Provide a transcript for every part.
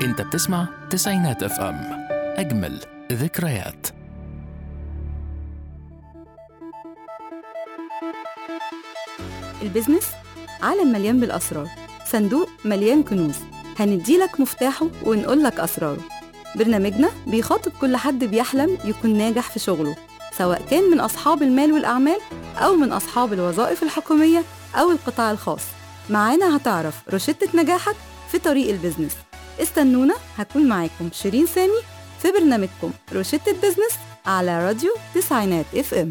انت بتسمع تسعينات اف ام اجمل ذكريات البيزنس عالم مليان بالأسرار صندوق مليان كنوز هنديلك مفتاحه ونقولك أسراره برنامجنا بيخاطب كل حد بيحلم يكون ناجح في شغله سواء كان من أصحاب المال والأعمال أو من أصحاب الوظائف الحكومية أو القطاع الخاص معانا هتعرف روشتة نجاحك في طريق البيزنس استنونا هكون معاكم شيرين سامي في برنامجكم روشتة بيزنس على راديو تسعينات اف ام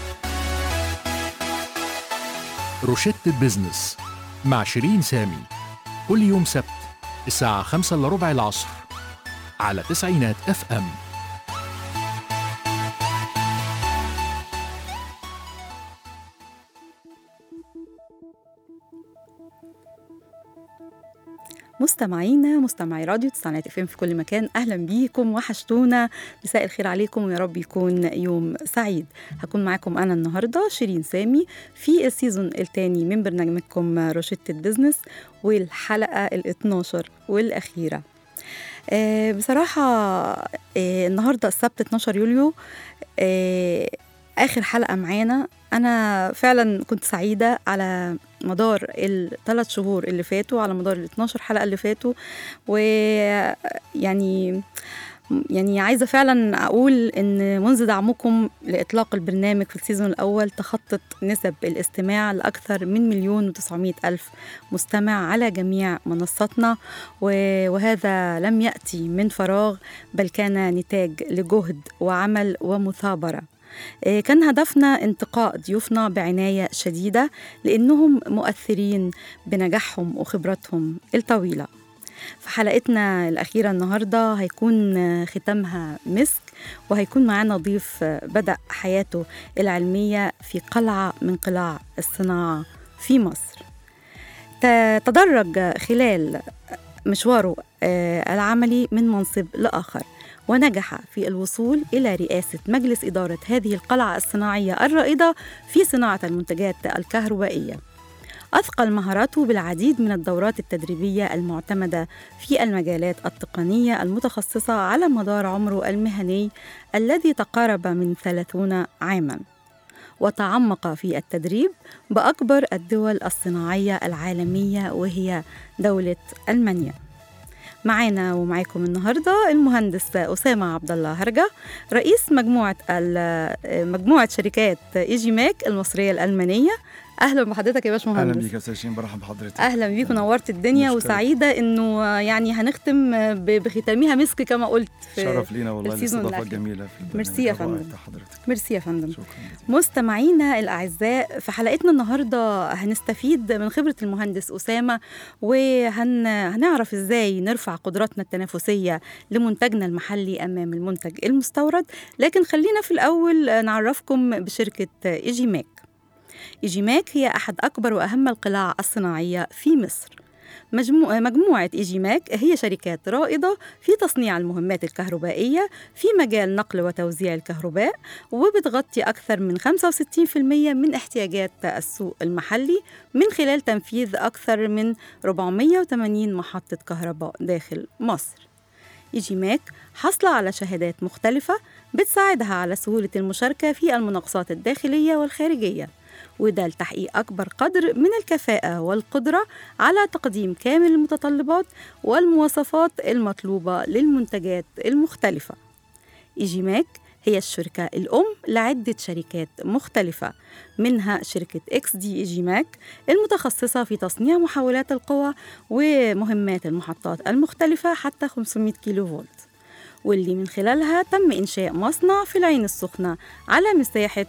روشتة بزنس مع شيرين سامي كل يوم سبت الساعة خمسة إلا ربع العصر على تسعينات اف ام مستمعينا مستمعي راديو تسعينات اف ام في كل مكان اهلا بيكم وحشتونا مساء الخير عليكم ويا رب يكون يوم سعيد هكون معاكم انا النهارده شيرين سامي في السيزون الثاني من برنامجكم روشتة بزنس والحلقه ال 12 والاخيره آه بصراحه آه النهارده السبت 12 يوليو آه اخر حلقه معانا انا فعلا كنت سعيده على مدار الثلاث شهور اللي فاتوا على مدار ال 12 حلقه اللي فاتوا ويعني يعني عايزه فعلا اقول ان منذ دعمكم لاطلاق البرنامج في السيزون الاول تخطت نسب الاستماع لاكثر من مليون وتسعمائة الف مستمع على جميع منصاتنا وهذا لم ياتي من فراغ بل كان نتاج لجهد وعمل ومثابره كان هدفنا انتقاء ضيوفنا بعناية شديدة لأنهم مؤثرين بنجاحهم وخبرتهم الطويلة في حلقتنا الأخيرة النهاردة هيكون ختامها مسك وهيكون معانا ضيف بدأ حياته العلمية في قلعة من قلاع الصناعة في مصر تدرج خلال مشواره العملي من منصب لآخر ونجح في الوصول إلى رئاسة مجلس إدارة هذه القلعة الصناعية الرائدة في صناعة المنتجات الكهربائية. أثقل مهاراته بالعديد من الدورات التدريبية المعتمدة في المجالات التقنية المتخصصة على مدار عمره المهني الذي تقارب من 30 عاماً. وتعمق في التدريب بأكبر الدول الصناعية العالمية وهي دولة ألمانيا. معانا ومعاكم النهارده المهندس اسامه عبد الله هرجه رئيس مجموعه مجموعه شركات ايجي ماك المصريه الالمانيه اهلا بحضرتك يا باشمهندس اهلا بيك يا استاذ شيرين برحب بحضرتك اهلا بيك ونورت الدنيا مشكلة. وسعيده انه يعني هنختم بختامها مسك كما قلت في شرف لينا والله السيزون الاستضافه الأخير. الجميله في البرنامج ميرسي يا الرائع فندم. بتاع حضرتك ميرسي يا فندم شكرا جزيلا مستمعينا الأعزاء في حلقتنا النهاردة هنستفيد من خبرة المهندس أسامة وهنعرف إزاي نرفع قدراتنا التنافسية لمنتجنا المحلي أمام المنتج المستورد لكن خلينا في الأول نعرفكم بشركة إيجي ماك إيجي ماك هي أحد أكبر وأهم القلاع الصناعية في مصر مجموعة, مجموعة إيجي ماك هي شركات رائدة في تصنيع المهمات الكهربائية في مجال نقل وتوزيع الكهرباء وبتغطي أكثر من 65% من احتياجات السوق المحلي من خلال تنفيذ أكثر من 480 محطة كهرباء داخل مصر إيجي ماك حاصلة على شهادات مختلفة بتساعدها على سهولة المشاركة في المناقصات الداخلية والخارجية وده لتحقيق أكبر قدر من الكفاءة والقدرة على تقديم كامل المتطلبات والمواصفات المطلوبة للمنتجات المختلفة إيجي ماك هي الشركة الأم لعدة شركات مختلفة منها شركة إكس دي إيجي ماك المتخصصة في تصنيع محولات القوى ومهمات المحطات المختلفة حتى 500 كيلو فولت واللي من خلالها تم إنشاء مصنع في العين السخنة على مساحة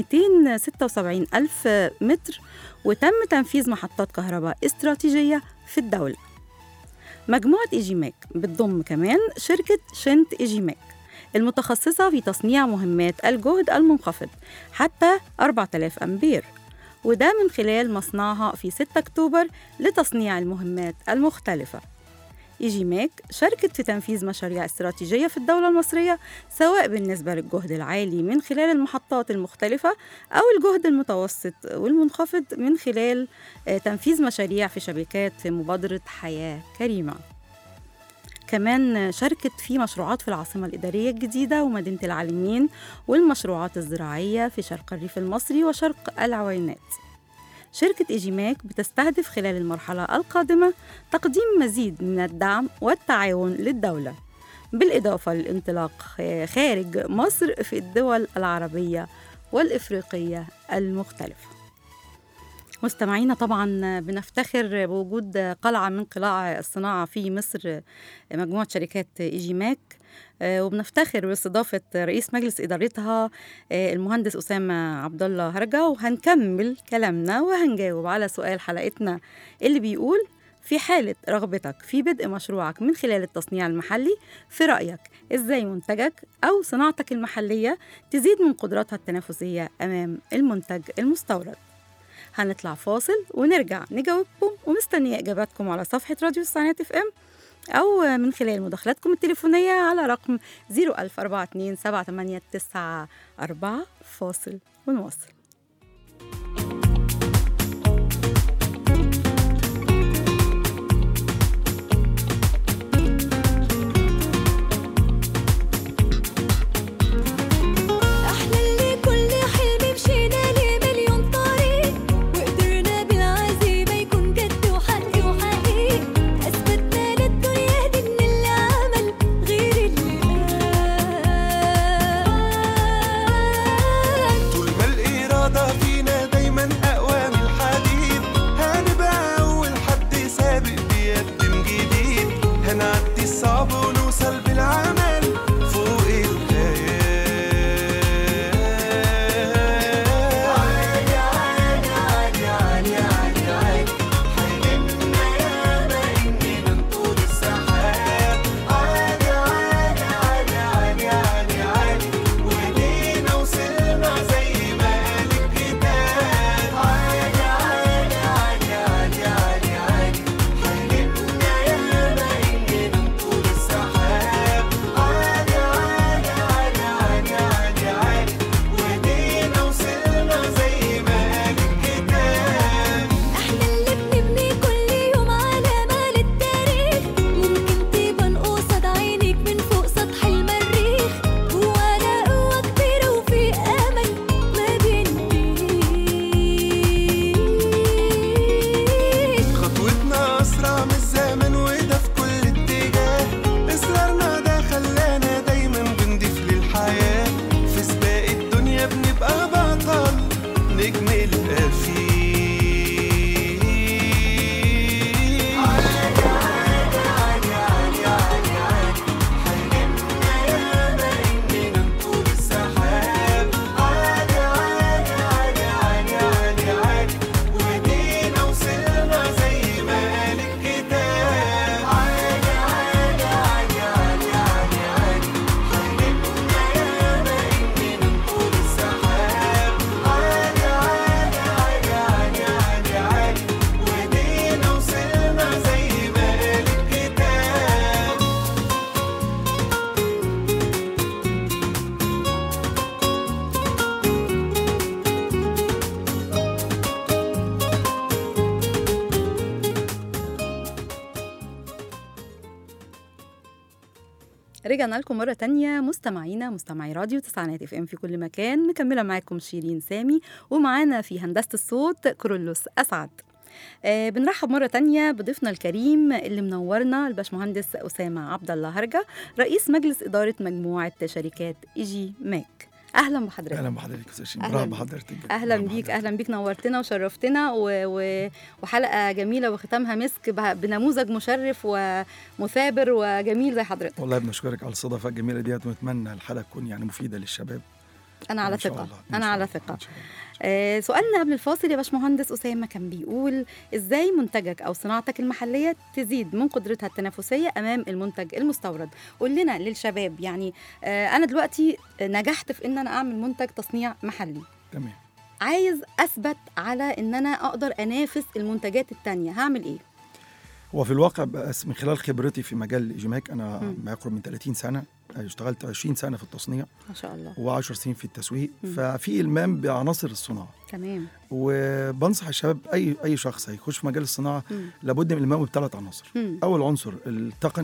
276 ألف متر وتم تنفيذ محطات كهرباء استراتيجية في الدولة مجموعة إيجي ماك بتضم كمان شركة شنت إيجي ماك المتخصصة في تصنيع مهمات الجهد المنخفض حتى 4000 أمبير وده من خلال مصنعها في 6 أكتوبر لتصنيع المهمات المختلفة إيجي ماك شاركت في تنفيذ مشاريع استراتيجية في الدولة المصرية سواء بالنسبة للجهد العالي من خلال المحطات المختلفة أو الجهد المتوسط والمنخفض من خلال آه، تنفيذ مشاريع في شبكات في مبادرة حياة كريمة كمان شاركت في مشروعات في العاصمة الإدارية الجديدة ومدينة العالمين والمشروعات الزراعية في شرق الريف المصري وشرق العوينات شركة إيجيماك بتستهدف خلال المرحلة القادمة تقديم مزيد من الدعم والتعاون للدولة بالإضافة للانطلاق خارج مصر في الدول العربية والإفريقية المختلفة مستمعينا طبعا بنفتخر بوجود قلعة من قلاع الصناعة في مصر مجموعة شركات إيجيماك وبنفتخر باستضافة رئيس مجلس إدارتها المهندس أسامة عبد الله هرجة وهنكمل كلامنا وهنجاوب على سؤال حلقتنا اللي بيقول في حالة رغبتك في بدء مشروعك من خلال التصنيع المحلي في رأيك إزاي منتجك أو صناعتك المحلية تزيد من قدراتها التنافسية أمام المنتج المستورد هنطلع فاصل ونرجع نجاوبكم ومستنية إجاباتكم على صفحة راديو الساعات اف ام أو من خلال مداخلاتكم التليفونية على رقم 004278994 فاصل ونواصل احنا اللي كل حلم مشينا ليه مليون طريق وقدرنا بالعزيمة يكون جد وحق وحقيق اثبتنا للدنيا دي ان اللي عمل غير اللي قال طول ما الإرادة فينا دايما أقوى من الحديد هنبقى أول حد سابق بيقدم جديد هنعدي الصعب ونوصل بالعمل فوق الخيال عادي عادي عادي عادي عادي عادي حلمنا ياما إننا نطول السحاب عادي عادي عادي عادي عادي عادي ودينا وصلنا زي ما قال الكتاب عادي عادي عادي عادي عادي عادي حلمنا ياما إننا نطول السحاب عادي عادي عادي عادي عادي عادي ودينا وصلنا زي ما قال الكتاب احنا اللي بنبني كل يوم علامة للتاريخ ممكن تبان قصاد عينيك من فوق سطح المريخ جوانا قوة كبيرة وفي أمل ما بينتهيش خطوتنا أسرع من الزمن وده في كل اتجاه إصرارنا ده خلانا دايما بنضيف للحياة في سباق الدنيا بنبقى بطل نجم الأفيق عادي عادي عادي عادي عادي عادي حلمنا ياما إننا نطول السحاب عادي عادي عادي عادي عادي عادي ودينا وصلنا زي ما قال الكتاب عادي عادي عادي عادي عادي عادي حلمنا ياما إننا نطول السحاب عادي عادي عادي عادي عادي عادي ودينا وصلنا زي ما قال الكتاب رجعنا لكم مرة تانية مستمعينا مستمعي راديو تسعينات اف ام في كل مكان مكملة معاكم شيرين سامي ومعانا في هندسة الصوت كرولوس أسعد آه بنرحب مرة تانية بضيفنا الكريم اللي منورنا الباشمهندس أسامة عبد الله هرجة رئيس مجلس إدارة مجموعة شركات إيجي ماك أهلا بحضرتك اهلا بحضرتك يا استاذ شيماء أهلاً مرحبا بيك. بحضرتك اهلا مرحبا بيك بحضرتك. اهلا بيك نورتنا وشرفتنا و... و... وحلقه جميله وختامها مسك ب... بنموذج مشرف ومثابر وجميل زي حضرتك والله بنشكرك على الاستضافه الجميله ديت ونتمنى الحلقه تكون يعني مفيده للشباب انا على إن شاء ثقه الله. إن انا شاء على الله. ثقه إن شاء الله. آه سؤالنا قبل الفاصل يا باشمهندس اسامه كان بيقول ازاي منتجك او صناعتك المحليه تزيد من قدرتها التنافسيه امام المنتج المستورد قول لنا للشباب يعني آه انا دلوقتي نجحت في ان انا اعمل منتج تصنيع محلي تمام عايز اثبت على ان انا اقدر انافس المنتجات التانية هعمل ايه هو في الواقع بس من خلال خبرتي في مجال جيماك انا مم. ما يقرب من 30 سنه اشتغلت 20 سنه في التصنيع ما شاء الله و10 سنين في التسويق مم. ففي المام بعناصر الصناعه تمام وبنصح الشباب اي اي شخص هيخش في مجال الصناعه مم. لابد من المام بثلاث عناصر مم. اول عنصر التقني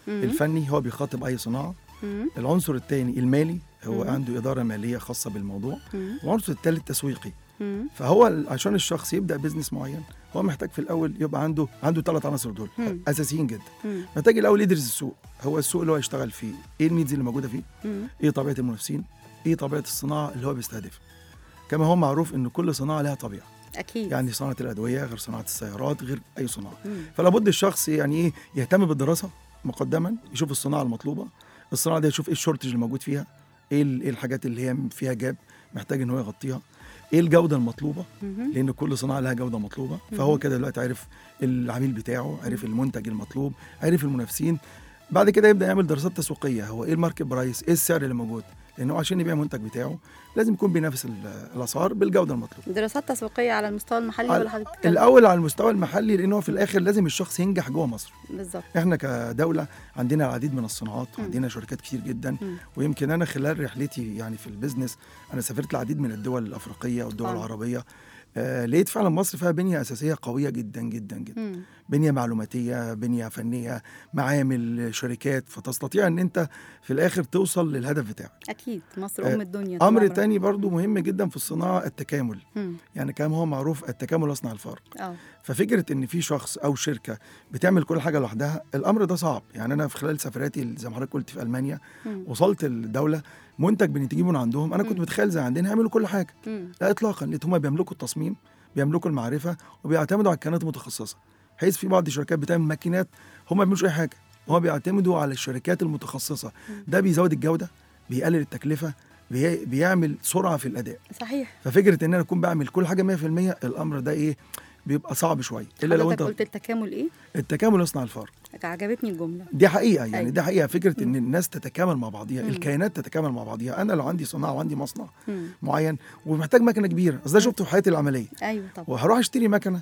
مم. الفني هو بيخاطب اي صناعه مم. العنصر الثاني المالي هو مم. عنده اداره ماليه خاصه بالموضوع مم. العنصر الثالث تسويقي مم. فهو ال- عشان الشخص يبدا بزنس معين هو محتاج في الاول يبقى عنده عنده ثلاث عناصر دول مم. اساسيين جدا مم. محتاج الاول يدرس السوق هو السوق اللي هو يشتغل فيه ايه النيدز اللي موجوده فيه مم. ايه طبيعه المنافسين ايه طبيعه الصناعه اللي هو بيستهدفها كما هو معروف ان كل صناعه لها طبيعه اكيد يعني صناعه الادويه غير صناعه السيارات غير اي صناعه مم. فلا بد الشخص يعني ايه يهتم بالدراسه مقدما يشوف الصناعه المطلوبه الصناعه دي يشوف ايه الشورتج اللي موجود فيها ايه ال- إيه الحاجات اللي هي فيها جاب محتاج ان هو يغطيها ايه الجوده المطلوبه مهم. لان كل صناعه لها جوده مطلوبه فهو كده دلوقتي عرف العميل بتاعه عرف المنتج المطلوب عرف المنافسين بعد كده يبدا يعمل دراسات تسويقيه هو ايه الماركت برايس ايه السعر اللي موجود لانه عشان يبيع المنتج بتاعه لازم يكون بينافس ال- الاسعار بالجوده المطلوبه دراسات تسويقيه على المستوى المحلي على- ولا حضرتك بتتكلم؟ الاول على المستوى المحلي لان هو في الاخر لازم الشخص ينجح جوه مصر بالظبط احنا كدوله عندنا العديد من الصناعات مم. وعندنا شركات كتير جدا مم. ويمكن انا خلال رحلتي يعني في البيزنس انا سافرت العديد من الدول الافريقيه والدول آه. العربيه آه لقيت فعلا مصر فيها بنيه اساسيه قويه جدا جدا جدا مم. بنيه معلوماتيه بنيه فنيه معامل شركات فتستطيع ان انت في الاخر توصل للهدف بتاعك اكيد مصر آه، ام الدنيا طول امر عمرها. تاني برضو مهم جدا في الصناعه التكامل مم. يعني كما هو معروف التكامل يصنع الفرق اه ففكره ان في شخص او شركه بتعمل كل حاجه لوحدها الامر ده صعب يعني انا في خلال سفراتي زي ما حضرتك قلت في المانيا مم. وصلت الدوله منتج بنتجيبه من عندهم انا كنت مم. متخيل زي عندنا يعملوا كل حاجه مم. لا اطلاقا لقيت هم بيملكوا التصميم بيملكوا المعرفه وبيعتمدوا على الكيانات المتخصصه حيث في بعض الشركات بتعمل ماكينات هم ما بيعملوش اي حاجه هم بيعتمدوا على الشركات المتخصصه ده بيزود الجوده بيقلل التكلفه بي- بيعمل سرعه في الاداء صحيح ففكره ان انا اكون بعمل كل حاجه 100% الامر ده ايه بيبقى صعب شويه الا لو حضرتك انت قلت التكامل ايه التكامل يصنع الفرق عجبتني الجمله دي حقيقه يعني أيوة. دي حقيقه فكره ان الناس تتكامل مع بعضيها مم. الكيانات تتكامل مع بعضيها انا لو عندي صناعه وعندي مصنع مم. معين ومحتاج مكنه كبيره اصل ده شفته في حياتي العمليه ايوه طبعا وهروح اشتري مكنه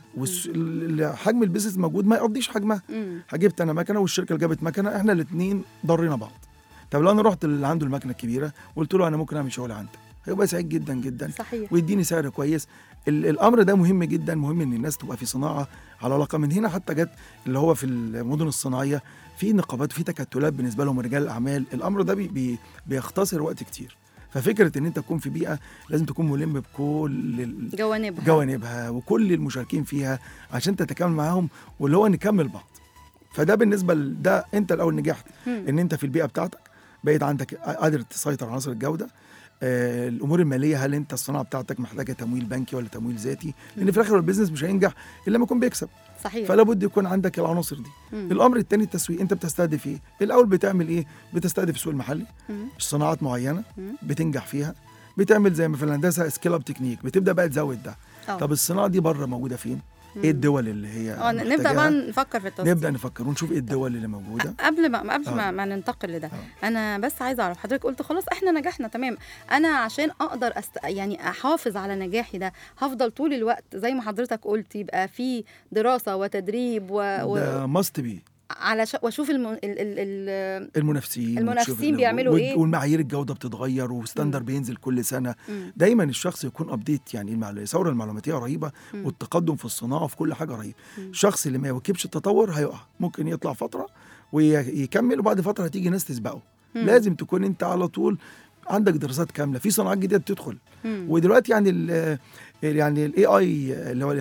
وحجم البيزنس موجود ما يقضيش حجمها مم. جبت انا مكنه والشركه اللي جابت مكنه احنا الاثنين ضرينا بعض طب لو انا رحت اللي عنده المكنه الكبيره وقلت له انا ممكن اعمل شغل عندك هيبقى سعيد جدا جدا صحيح ويديني سعر كويس ال- الامر ده مهم جدا مهم ان الناس تبقى في صناعه على علاقه من هنا حتى جت اللي هو في المدن الصناعيه في نقابات في تكتلات بالنسبه لهم رجال الاعمال الامر ده بي بي بيختصر وقت كتير ففكره ان انت تكون في بيئه لازم تكون ملم بكل ال- جوانبها جوانبها وكل المشاركين فيها عشان تتكامل معاهم واللي هو نكمل بعض فده بالنسبه لده انت الاول نجحت مم. ان انت في البيئه بتاعتك بقيت عندك قادر تسيطر على عناصر الجوده آه الامور الماليه هل انت الصناعه بتاعتك محتاجه تمويل بنكي ولا تمويل ذاتي لان في الاخر البيزنس مش هينجح الا لما يكون بيكسب صحيح فلا بد يكون عندك العناصر دي مم. الامر الثاني التسويق انت بتستهدف ايه الاول بتعمل ايه بتستهدف السوق المحلي مم. صناعات معينه مم. بتنجح فيها بتعمل زي ما في الهندسه سكيل اب تكنيك بتبدا بقى تزود ده آه. طب الصناعه دي بره موجوده فين مم. ايه الدول اللي هي اه ن- نبدا محتاجاها؟ بقى نفكر في التصنيع نبدا نفكر ونشوف ايه الدول اللي موجوده قبل ما قبل آه. ما, ما ننتقل لده آه. انا بس عايزه اعرف حضرتك قلت خلاص احنا نجحنا تمام انا عشان اقدر أست... يعني احافظ على نجاحي ده هفضل طول الوقت زي ما حضرتك قلت يبقى في دراسه وتدريب و... و... ده ماست بي على ش... واشوف الم... ال... ال... ال... المنافسين المنافسين وتشوف ال- بيعملوا وال- إيه؟ والمعايير الجوده بتتغير وستاندر بينزل كل سنه مم. دايما الشخص يكون ابديت يعني المعلو- الثوره المعلوماتيه رهيبه مم. والتقدم في الصناعه وفي كل حاجه رهيب مم. الشخص اللي ما يواكبش التطور هيقع ممكن يطلع فتره ويكمل وبعد فتره هتيجي ناس تسبقه مم. لازم تكون انت على طول عندك دراسات كامله في صناعات جديده بتدخل مم. ودلوقتي يعني ال يعني الاي اي اللي هو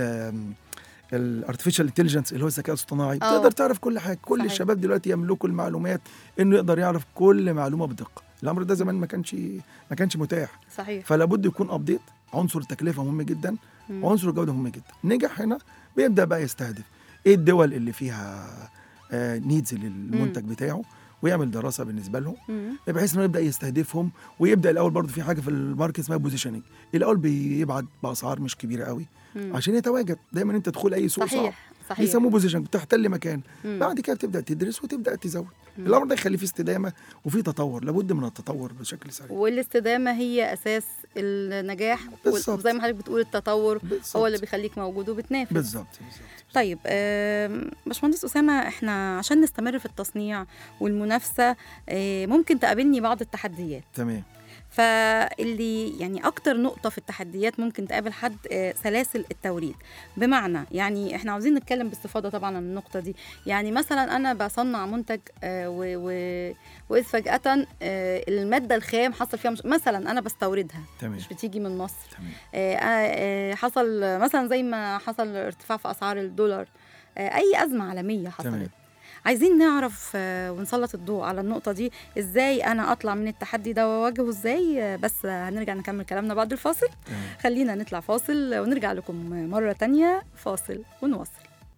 الارتفيشال انتليجنس اللي هو الذكاء الاصطناعي آه. تقدر تعرف كل حاجه كل صحيح. الشباب دلوقتي يملكوا المعلومات انه يقدر يعرف كل معلومه بدقه الامر ده زمان ما كانش ما كانش متاح صحيح فلا بد يكون ابديت عنصر التكلفه مهم جدا مم. وعنصر الجوده مهم جدا نجح هنا بيبدا بقى يستهدف ايه الدول اللي فيها نيدز للمنتج بتاعه ويعمل دراسه بالنسبه لهم مم. بحيث انه يبدا يستهدفهم ويبدا الاول برضه في حاجه في الماركت اسمها بوزيشننج الاول بيبعت باسعار مش كبيره قوي مم. عشان يتواجد دايما انت تدخل اي سوق صعب صحيح صحيح بيسموه بوزيشن تحتل مكان مم. بعد كده بتبدا تدرس وتبدا تزود مم. الامر ده يخلي فيه استدامه وفيه تطور لابد من التطور بشكل سريع والاستدامه هي اساس النجاح بالظبط. وزي ما حضرتك بتقول التطور بالظبط. هو اللي بيخليك موجود وبتنافس بالظبط بالظبط طيب آم، باشمهندس اسامه احنا عشان نستمر في التصنيع والمنافسه آه، ممكن تقابلني بعض التحديات تمام فاللي يعني اكتر نقطه في التحديات ممكن تقابل حد آه، سلاسل التوريد بمعنى يعني احنا عاوزين نتكلم باستفاضه طبعا عن النقطه دي يعني مثلا انا بصنع منتج آه، و... و... واذ فجاه آه، الماده الخام حصل فيها مش... مثلا انا بستوردها تمام مش بتيجي من مصر تمام آه، آه، حصل مثلا زي ما حصل ارتفاع في اسعار الدولار آه، اي ازمه عالميه حصلت تمام. عايزين نعرف آه، ونسلط الضوء على النقطه دي ازاي انا اطلع من التحدي ده واواجهه ازاي آه، بس آه، هنرجع نكمل كلامنا بعد الفاصل تمام خلينا نطلع فاصل ونرجع لكم مره تانية فاصل ونواصل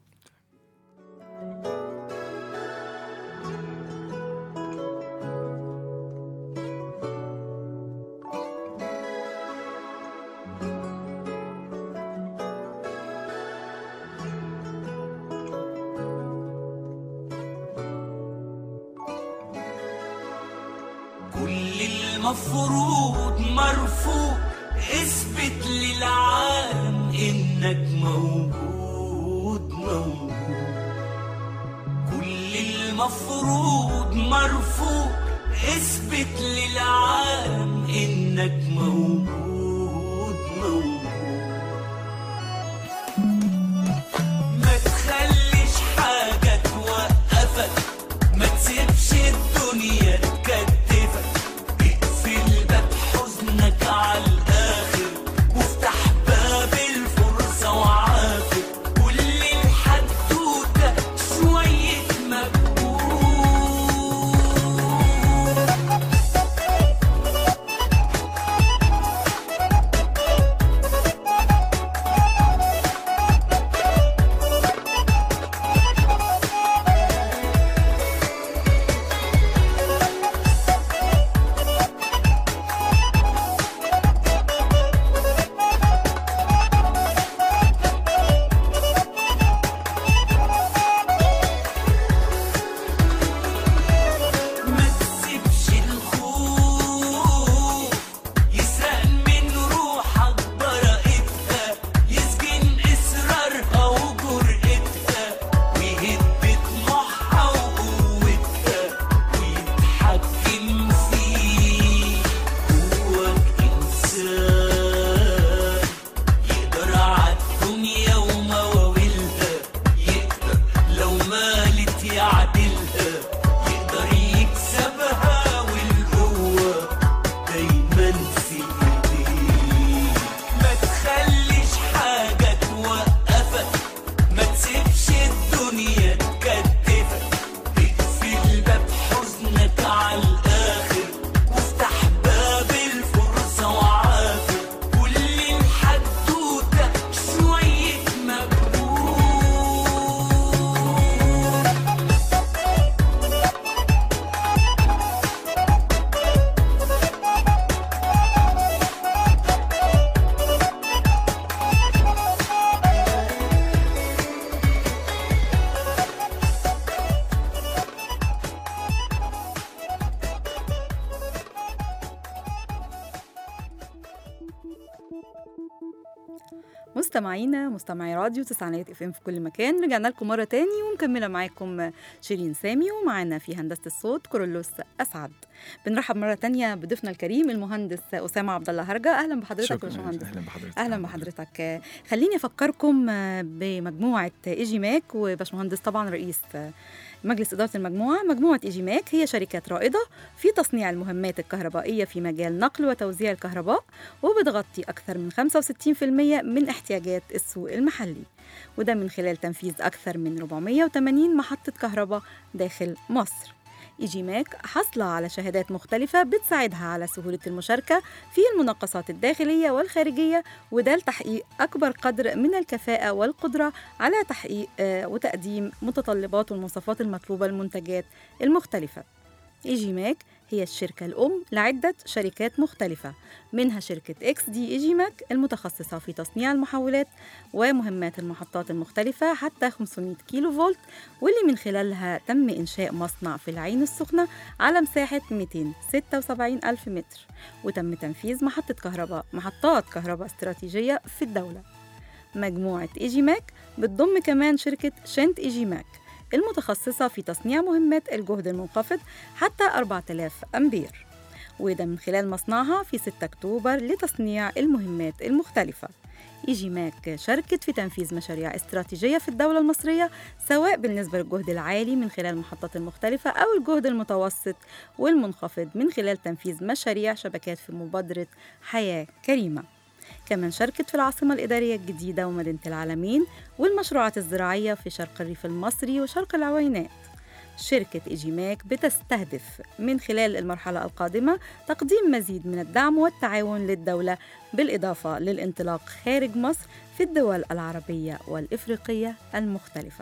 كل المفروض مرفوض اثبت للعالم انك موجود موجود كل المفروض مرفوض اثبت للعالم انك موجود موجود ما تخليش حاجة توقفك ما تسيبش الدنيا تكتفك اقفل باب حزنك على الآخر وافتح باب الفرصة وعافر كل الحدوتة شوية مجهود ما تسيبش الخوف يسرق من روحك براءتها يسجن إصرارها وجرأتها ويهد طموحها وقوتها ويتحكم فيك جواك إنسان يقدر عالدنيا ومواويلها يقدر لو مالت يعدلها يقدر يكسبها والقوة دايما في ايديك ما تخليش حاجة توقفك ما تسيبش الدنيا تكتفك اقفل باب حزنك على الآخر وافتح باب الفرصة وعافر كل الحدوتة شوية مجهود مستمعينا مستمعي راديو تسعينات اف ام في كل مكان رجعنا لكم مره تاني ومكمله معاكم شيرين سامي ومعانا في هندسه الصوت كورولوس اسعد بنرحب مره تانية بضيفنا الكريم المهندس اسامه عبد الله هرجه اهلا بحضرتك يا شكرا باشمهندس اهلا بحضرتك اهلا بحضرتك آه، خليني افكركم آه، بمجموعه ايجي ماك وباشمهندس طبعا رئيس آه، مجلس إدارة المجموعة مجموعة إيجي ماك هي شركات رائدة في تصنيع المهمات الكهربائية في مجال نقل وتوزيع الكهرباء وبتغطي أكثر من 65% من احتياجات السوق المحلي وده من خلال تنفيذ أكثر من 480 محطة كهرباء داخل مصر إيجي ماك حاصلة على شهادات مختلفة بتساعدها على سهولة المشاركة في المناقصات الداخلية والخارجية وده لتحقيق أكبر قدر من الكفاءة والقدرة على تحقيق آه، وتقديم متطلبات والمواصفات المطلوبة للمنتجات المختلفة إيجي ماك هي الشركة الأم لعدة شركات مختلفة منها شركة إكس دي إيجي ماك المتخصصة في تصنيع المحولات ومهمات المحطات المختلفة حتى 500 كيلو فولت واللي من خلالها تم إنشاء مصنع في العين السخنة على مساحة 276 ألف متر وتم تنفيذ محطة كهرباء محطات كهرباء استراتيجية في الدولة مجموعة إيجي ماك بتضم كمان شركة شنت إيجي ماك المتخصصة في تصنيع مهمات الجهد المنخفض حتى 4000 أمبير وده من خلال مصنعها في 6 أكتوبر لتصنيع المهمات المختلفة إيجي ماك شاركت في تنفيذ مشاريع استراتيجية في الدولة المصرية سواء بالنسبة للجهد العالي من خلال المحطات المختلفة أو الجهد المتوسط والمنخفض من خلال تنفيذ مشاريع شبكات في مبادرة حياة كريمة كمان شاركت في العاصمة الإدارية الجديدة ومدينة العالمين والمشروعات الزراعية في شرق الريف المصري وشرق العوينات شركة إيجيماك بتستهدف من خلال المرحلة القادمة تقديم مزيد من الدعم والتعاون للدولة بالإضافة للانطلاق خارج مصر في الدول العربية والإفريقية المختلفة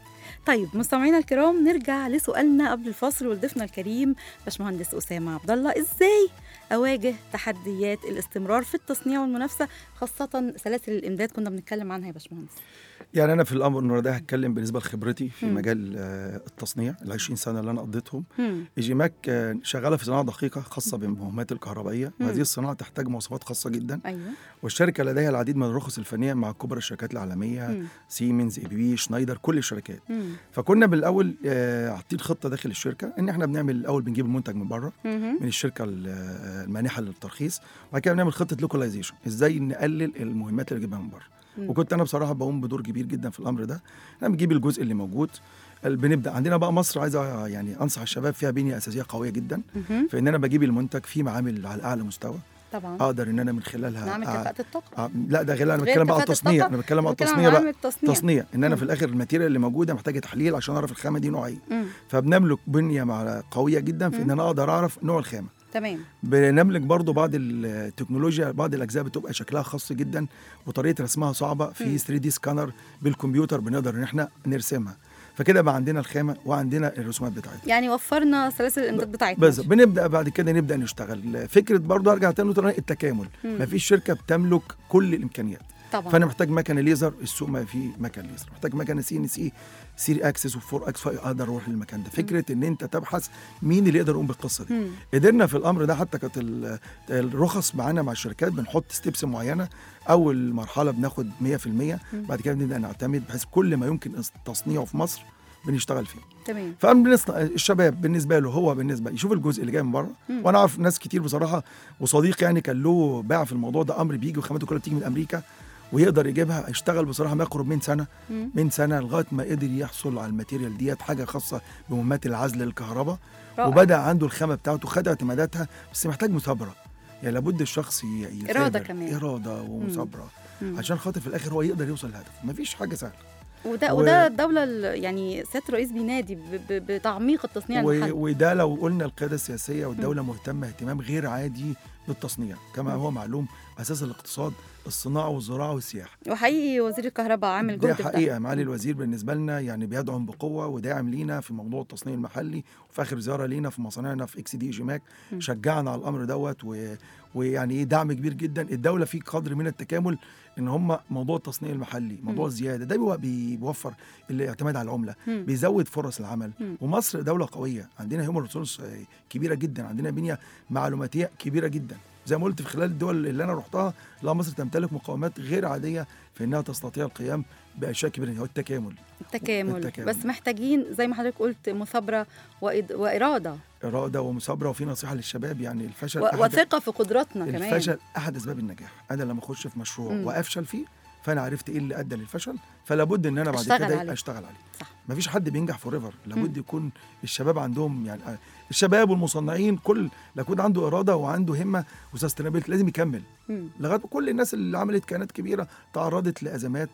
طيب مستمعينا الكرام نرجع لسؤالنا قبل الفاصل ولضيفنا الكريم باشمهندس أسامة عبد الله إزاي أواجه تحديات الاستمرار في التصنيع والمنافسة خاصة سلاسل الإمداد كنا بنتكلم عنها يا باشمهندس يعني انا في الامر النهارده ده هتكلم بالنسبه لخبرتي في مم. مجال آه، التصنيع ال 20 سنه اللي انا قضيتهم مم. ايجي ماك آه، شغاله في صناعه دقيقه خاصه بالمهمات الكهربائيه مم. وهذه الصناعه تحتاج مواصفات خاصه جدا أيوه والشركه لديها العديد من الرخص الفنيه مع كبرى الشركات العالميه مم. سيمنز اي بي بي شنايدر كل الشركات مم. فكنا بالاول آه، حاطين خطه داخل الشركه ان احنا بنعمل الاول بنجيب المنتج من بره مهم. من الشركه ال- آه، المانحه للترخيص وبعد كده بنعمل خطه لوكاليزيشن ازاي نقلل المهمات اللي بنجيبها من بره مم. وكنت انا بصراحه بقوم بدور كبير جدا في الامر ده احنا بنجيب الجزء اللي موجود ال- بنبدا عندنا بقى مصر عايزه يعني انصح الشباب فيها بنيه اساسيه قويه جدا مهم. فان انا بجيب المنتج في معامل على اعلى مستوى طبعا اقدر ان انا من خلالها نعمل أع- كفاءة الطاقة أع- لا ده غير انا غير بتكلم بقى على كفاءة التصنيع الطاقة. انا بتكلم على بتكلم التصنيع عن بقى عامل التصنيع تصنيع ان انا مم. في الاخر الماتيريال اللي موجوده محتاجه تحليل عشان اعرف الخامه دي نوع ايه مم. فبنملك بنيه مع قويه جدا في ان مم. انا اقدر اعرف نوع الخامه تمام بنملك برضو بعض التكنولوجيا بعض الاجزاء بتبقى شكلها خاص جدا وطريقه رسمها صعبه مم. في 3 دي سكانر بالكمبيوتر بنقدر ان احنا نرسمها فكده بقى عندنا الخامه وعندنا الرسومات بتاعتها يعني وفرنا سلاسل الامداد بتاعتنا بس بنبدا بعد كده نبدا نشتغل فكره برضو ارجع تاني نقطة التكامل مم. مفيش شركه بتملك كل الامكانيات طبعا فانا محتاج مكنه ليزر السوق ما فيه مكن ليزر محتاج مكنه سي ان سي 3 اكسس و4 اكس فاقدر اروح للمكان ده فكره ان انت تبحث مين اللي يقدر يقوم بالقصه دي مم. قدرنا في الامر ده حتى كانت ال- الرخص معانا مع الشركات بنحط ستيبس معينه اول مرحله بناخد 100% بعد كده بنبدا نعتمد بحيث كل ما يمكن تصنيعه في مصر بنشتغل فيه تمام فبنصنع الشباب بالنسبه له هو بالنسبه يشوف الجزء اللي جاي من بره مم. وانا اعرف ناس كتير بصراحه وصديق يعني كان له باع في الموضوع ده امر بيجي وخامته كلها بتيجي من امريكا ويقدر يجيبها يشتغل بصراحه ما يقرب من سنه مم. من سنه لغايه ما قدر يحصل على الماتيريال ديت حاجه خاصه بمهمات العزل للكهرباء رائع. وبدا عنده الخامه بتاعته خد اعتماداتها بس محتاج مثابره يعني لابد الشخص ي- يثابر. إرادة كمان. اراده ومثابره مم. عشان خاطر في الاخر هو يقدر يوصل لهدفه مفيش حاجه سهله وده و- وده الدولة ال- يعني سيادة الرئيس بينادي ب- ب- بتعميق التصنيع و- المحلي وده لو قلنا القياده السياسيه والدوله مهتمه اهتمام غير عادي بالتصنيع كما مم. هو معلوم اساس الاقتصاد الصناعه والزراعه والسياحه وحقيقي وزير الكهرباء عامل دي جهد في ده حقيقه معالي الوزير بالنسبه لنا يعني بيدعم بقوه وداعم لينا في موضوع التصنيع المحلي وفي اخر زياره لينا في مصانعنا في اكس دي جيماك مم. شجعنا على الامر دوت و... ويعني ايه دعم كبير جدا الدوله في قدر من التكامل ان هم موضوع التصنيع المحلي موضوع مم. الزياده ده بيو- بي- بيوفر الاعتماد على العمله مم. بيزود فرص العمل مم. ومصر دوله قويه عندنا هيومن ريسورس كبيره جدا عندنا بنيه معلوماتيه كبيره جدا زي ما قلت في خلال الدول اللي انا رحتها لا مصر تمتلك مقومات غير عاديه في انها تستطيع القيام باشياء كبيره هو التكامل التكامل. التكامل. بس محتاجين زي ما حضرتك قلت مثابرة وإد- وإرادة اراده ومثابره وفي نصيحه للشباب يعني الفشل و- أحد- وثقة في قدراتنا كمان الفشل احد اسباب النجاح انا لما اخش في مشروع مم. وافشل فيه فانا عرفت ايه اللي ادى للفشل فلا بد ان انا بعد أشتغل كده عليه. اشتغل عليه صح مفيش حد بينجح فور ايفر لابد مم. يكون الشباب عندهم يعني آه، الشباب والمصنعين كل لابد عنده اراده وعنده همه وسستينابيلتي لازم يكمل مم. لغايه كل الناس اللي عملت كيانات كبيره تعرضت لازمات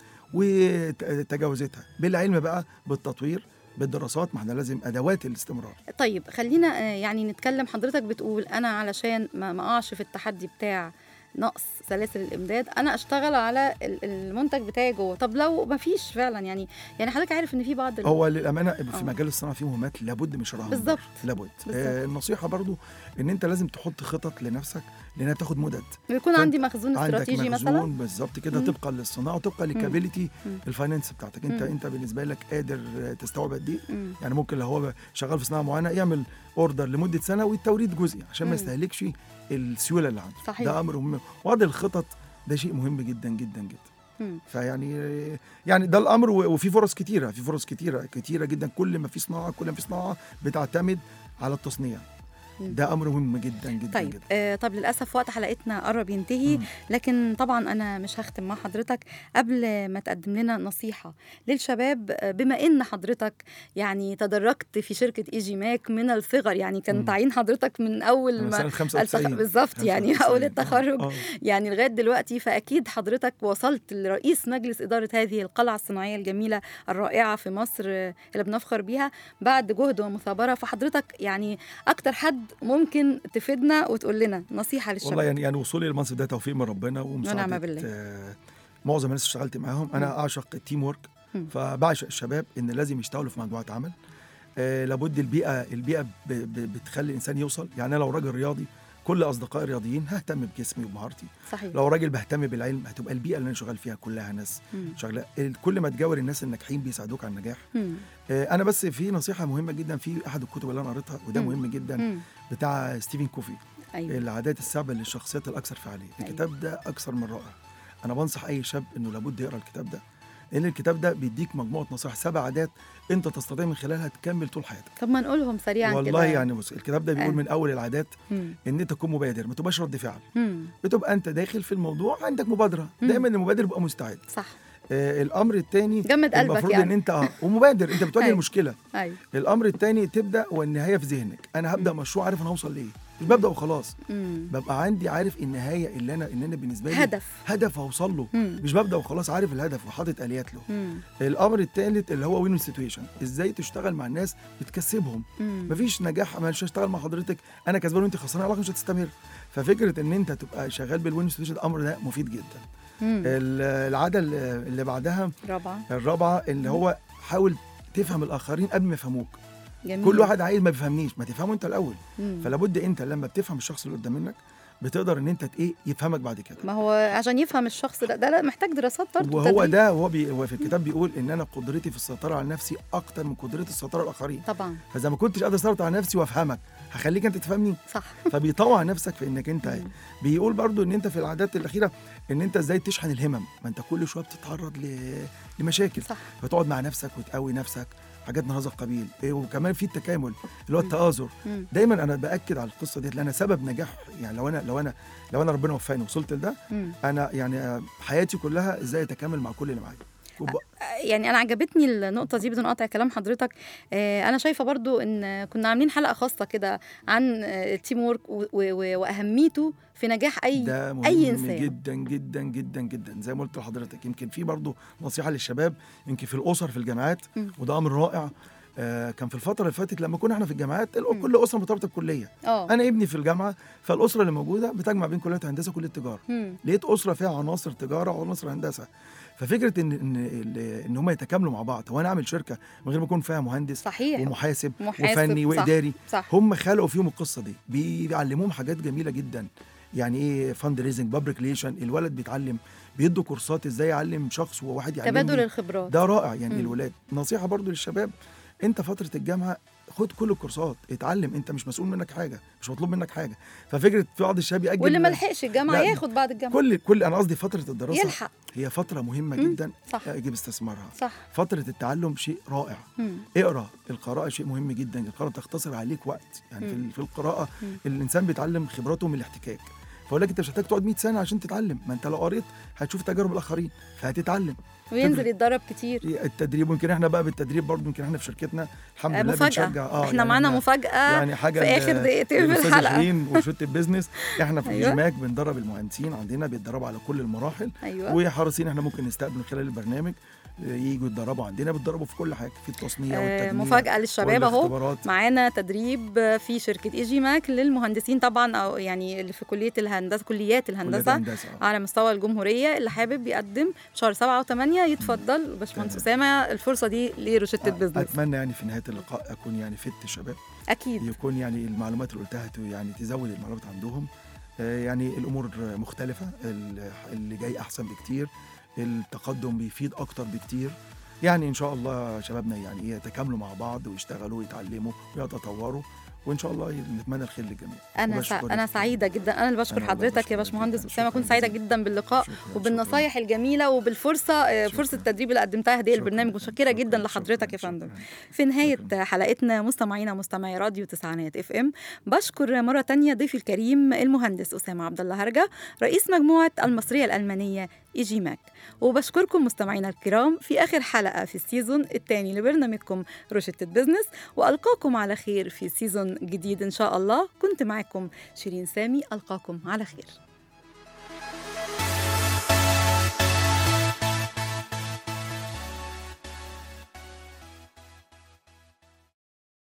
وتجاوزتها بالعلم بقى بالتطوير بالدراسات ما احنا لازم ادوات الاستمرار طيب خلينا آه، يعني نتكلم حضرتك بتقول انا علشان ما ما اقعش في التحدي بتاع نقص سلاسل الامداد انا اشتغل على ال- المنتج بتاعي جوه طب لو ما فيش فعلا يعني يعني حضرتك عارف ان في بعض ال- هو للامانه آه. في مجال الصناعه في مهمات لابد من شرائها من بالظبط. بره. لابد بالظبط. آه النصيحه برضو ان انت لازم تحط خطط لنفسك لانها تاخد مدد بيكون فأنت عندي مخزون عندك استراتيجي مخزون مثلا بالظبط كده مم. طبقا للصناعه وطبقا للكابيلتي مم. الفاينانس بتاعتك انت مم. انت بالنسبه لك قادر آه، تستوعب قد ايه مم. يعني ممكن لو هو شغال في صناعه معينه يعمل اوردر لمده سنه والتوريد جزئي عشان ما مم. يستهلكش السيوله اللي عنده صحيح. ده امر مهم وضع الخطط ده شيء مهم جدا جدا جدا مم. فيعني يعني ده الامر و- وفي فرص كتيره في فرص كتيره كتيره جدا كل ما في صناعه كل ما في صناعه بتعتمد على التصنيع ده امر مهم جدا جدا طيب جدا آه طب للاسف وقت حلقتنا قرب ينتهي مم. لكن طبعا انا مش هختم مع حضرتك قبل ما تقدم لنا نصيحه للشباب آه، بما ان حضرتك يعني تدرجت في شركه اي جي ماك من الصغر يعني كان مم. تعيين حضرتك من اول أنا ما سنه 95 التخ- بالظبط يعني 95. اول التخرج آه. يعني لغايه دلوقتي فاكيد حضرتك وصلت لرئيس مجلس اداره هذه القلعه الصناعيه الجميله الرائعه في مصر آه، اللي بنفخر بيها بعد جهد ومثابره فحضرتك يعني اكتر حد ممكن تفيدنا وتقول لنا نصيحه للشباب والله يعني يعني وصولي للمنصب ده توفيق من ربنا ومساعده ونعم بالله. آه، معظم الناس اللي اشتغلت معاهم انا اعشق التيم ورك مم. فبعشق الشباب ان لازم يشتغلوا في مجموعه عمل آه لابد البيئه البيئه ب- ب- بتخلي الانسان يوصل يعني أنا لو راجل رياضي كل اصدقائي رياضيين ههتم بجسمي ومهارتي صحيح لو راجل بهتم بالعلم هتبقى البيئه اللي انا شغال فيها كلها ناس مم. شغاله ال- كل ما تجاور الناس الناجحين بيساعدوك على النجاح مم. آه، انا بس في نصيحه مهمه جدا في احد الكتب اللي انا قريتها وده مم. مهم جدا مم. بتاع ستيفن كوفي ايوه العادات السبع للشخصيات الاكثر فعاليه أيوة. الكتاب ده اكثر من رائع انا بنصح اي شاب انه لابد يقرا الكتاب ده لان الكتاب ده بيديك مجموعه نصائح سبع عادات انت تستطيع من خلالها تكمل طول حياتك طب ما نقولهم سريعا والله كده يعني بص الكتاب ده بيقول آه. من اول العادات مم. ان انت تكون مبادر ما تبقاش رد فعل مم. بتبقى انت داخل في الموضوع عندك مبادره مم. دايما المبادر يبقى مستعد صح آه الامر الثاني جمد قلبك المفروض يعني. ان انت اه ومبادر انت بتواجه أيوة. المشكله ايوه الامر الثاني تبدا والنهايه في ذهنك انا هبدا مشروع عارف انا هوصل لايه مش ببدا وخلاص مم. ببقى عندي عارف النهايه اللي انا ان انا بالنسبه لي هدف هدف هوصل له مم. مش ببدا وخلاص عارف الهدف وحاطط اليات له مم. الامر الثالث اللي هو وين سيتويشن ازاي تشتغل مع الناس بتكسبهم مم. مفيش نجاح مش هشتغل مع حضرتك انا كسبان وانت خسران العلاقه مش هتستمر ففكره ان انت تبقى شغال بالوين سيتويشن الامر ده مفيد جدا مم. ال- العاده اللي اللي بعدها رابعه الرابعه اللي هو حاول تفهم الاخرين قبل ما يفهموك جميل كل واحد عايز ما بيفهمنيش ما تفهمه انت الاول مم. فلا بد انت لما بتفهم الشخص اللي قدام منك بتقدر ان انت ت- ايه يفهمك بعد كده ما هو عشان يفهم الشخص ده ده لا محتاج دراسات برضه وهو تدريب. ده هو, بي هو في الكتاب بيقول ان انا قدرتي في السيطره على نفسي اكتر من قدرتي السيطره على الاخرين طبعا فاذا ما كنتش قادر اسيطر على نفسي وافهمك هخليك انت تفهمني صح فبيطوع نفسك في انك انت مم. بيقول برضو ان انت في العادات الاخيره ان انت ازاي تشحن الهمم ما انت كل شويه بتتعرض ل... لمشاكل صح فتقعد مع نفسك وتقوي نفسك حاجات من هذا القبيل إيه وكمان في التكامل اللي هو التآزر مم. دايما انا باكد على القصه ديت لان أنا سبب نجاح يعني لو انا لو انا لو انا ربنا وفقني وصلت لده مم. انا يعني آه، حياتي كلها ازاي اتكامل مع كل اللي معايا وب- يعني انا عجبتني النقطه دي بدون قطع كلام حضرتك آه، انا شايفه برضو ان كنا عاملين حلقه خاصه كده عن آه، التيم وورك و- و- واهميته في نجاح اي ده مهم اي انسان جدا جدا جدا جدا زي ما قلت لحضرتك يمكن في برضه نصيحه للشباب يمكن في الاسر في الجامعات مم. وده امر رائع آه كان في الفتره اللي فاتت لما كنا احنا في الجامعات ال- مم. كل اسره مرتبطه بكليه اه انا ابني في الجامعه فالاسره اللي موجوده بتجمع بين كليه هندسه وكليه تجاره مم. لقيت اسره فيها عناصر تجاره وعناصر هندسه ففكره ان ان ال- ان هم يتكاملوا مع بعض هو انا اعمل شركه من غير ما يكون فيها مهندس صحيح ومحاسب, محاسب، وفني صح. واداري صح هم خلقوا فيهم القصه دي بيعلموهم حاجات جميله جدا يعني ايه فاند ريزنج بابليك ريليشن الولد بيتعلم بيدوا كورسات ازاي يعلم شخص وواحد يعلمني تبادل الخبرات ده رائع يعني مم. الولاد نصيحه برضو للشباب انت فتره الجامعه خد كل الكورسات اتعلم انت مش مسؤول منك حاجه مش مطلوب منك حاجه ففكره في بعض الشباب ياجل واللي ما لحقش الجامعه لا، ياخد بعد الجامعه كل كل انا قصدي فتره الدراسه يلحق هي فتره مهمه مم. جدا صح يجب استثمارها صح فتره التعلم شيء رائع مم. اقرا القراءه شيء مهم جدا القراءه تختصر عليك وقت يعني في, مم. ال- في القراءه مم. الانسان بيتعلم خبراته من الاحتكاك فاقول لك انت مش محتاج تقعد 100 سنه عشان تتعلم ما انت لو قريت هتشوف تجارب الاخرين فهتتعلم وينزل يتدرب كتير التدريب ممكن احنا بقى بالتدريب برضه يمكن احنا في شركتنا الحمد آه، لله مفاجاه بنشجع اه احنا معانا إحنا- مفاجاه يعني حاجه في آخر ال- دقيقتين في الأستاذة الحلقة. شيرين وشوت البيزنس احنا في أيوة. أيوة. ماك بندرب المهندسين عندنا بيتدربوا على كل المراحل ايوه وحريصين احنا ممكن نستقبل من خلال البرنامج آه، يجوا يتدربوا عندنا بيتدربوا في كل حاجه في التصنيع آه، والتجميع مفاجاه للشباب اهو والاختبارات. معانا تدريب في شركه اي جي ماك للمهندسين طبعا او يعني اللي في كليه الهندسه كليات كلية الهندسه هندسة، آه. على مستوى الجمهوريه اللي حابب يقدم شهر سبعة وثمانية يتفضل باشمهندس تمام. اسامه الفرصه دي لروشته بزنس اتمنى يعني في نهايه اللقاء اكون يعني فدت الشباب اكيد يكون يعني المعلومات اللي قلتها ت- يعني تزود المعلومات عندهم آه، يعني الامور مختلفه ال- اللي جاي احسن بكتير التقدم بيفيد اكتر بكتير يعني ان شاء الله شبابنا يعني ايه يتكاملوا مع بعض ويشتغلوا ويتعلموا ويتطوروا وان شاء الله نتمنى الخير للجميع انا سع... وبشكرك. انا سعيده جدا انا اللي بشكر أنا والله حضرتك يا بشكرك باشمهندس جداً. اسامه كنت شكراً سعيده جزيلاً. جدا باللقاء شكراً، وبالنصايح الجميله وبالفرصه آه، شكراً. فرصه التدريب اللي قدمتها هديه شكراً للبرنامج جداً. متشكره جدا شكراً، لحضرتك يا شكراً، فندم شكراً. في نهايه شكراً. حلقتنا مستمعينا مستمعي راديو تسعينات اف ام بشكر مره تانية ضيفي الكريم المهندس اسامه عبد الله هرجه رئيس مجموعه المصريه الالمانيه ايجي ماك وبشكركم مستمعينا الكرام في اخر حلقه في السيزون الثاني لبرنامجكم روشته بزنس والقاكم على خير في سيزون جديد ان شاء الله كنت معكم شيرين سامي القاكم على خير